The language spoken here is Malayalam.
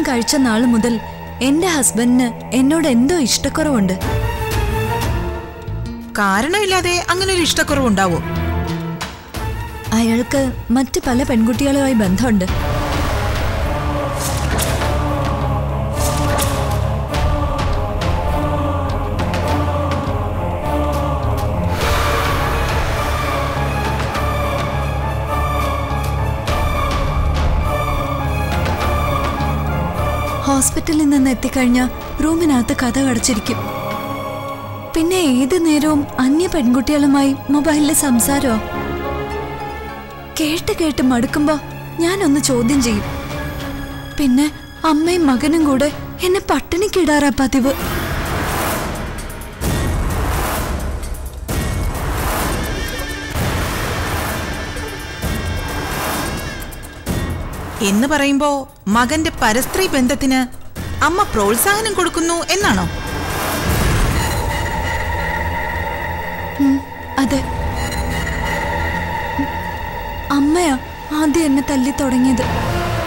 കല്യാണം കഴിച്ച നാൾ മുതൽ എന്റെ ഹസ്ബൻഡിന് എന്നോട് എന്തോ ഇഷ്ടക്കുറവുണ്ട് കാരണമില്ലാതെ അങ്ങനെ ഒരു ഇഷ്ടക്കുറവുണ്ടാവോ അയാൾക്ക് മറ്റ് പല പെൺകുട്ടികളുമായി ബന്ധമുണ്ട് ഹോസ്പിറ്റലിൽ നിന്ന് എത്തിക്കഴിഞ്ഞ റൂമിനകത്ത് കഥ കടച്ചിരിക്കും പിന്നെ ഏത് നേരവും അന്യ പെൺകുട്ടികളുമായി മൊബൈലിൽ സംസാരമോ കേട്ട് കേട്ട് മടുക്കുമ്പോ ഞാനൊന്ന് ചോദ്യം ചെയ്യും പിന്നെ അമ്മയും മകനും കൂടെ എന്നെ പട്ടിണിക്കിടാറാ പതിവ് എന്ന് പറയുമ്പോ മകന്റെ പരസ്ത്രീ ബന്ധത്തിന് അമ്മ പ്രോത്സാഹനം കൊടുക്കുന്നു എന്നാണോ ഉം, അതെ ഉം, അമ്മയാ ആദ്യം എന്നെ തല്ലി തുടങ്ങിയത്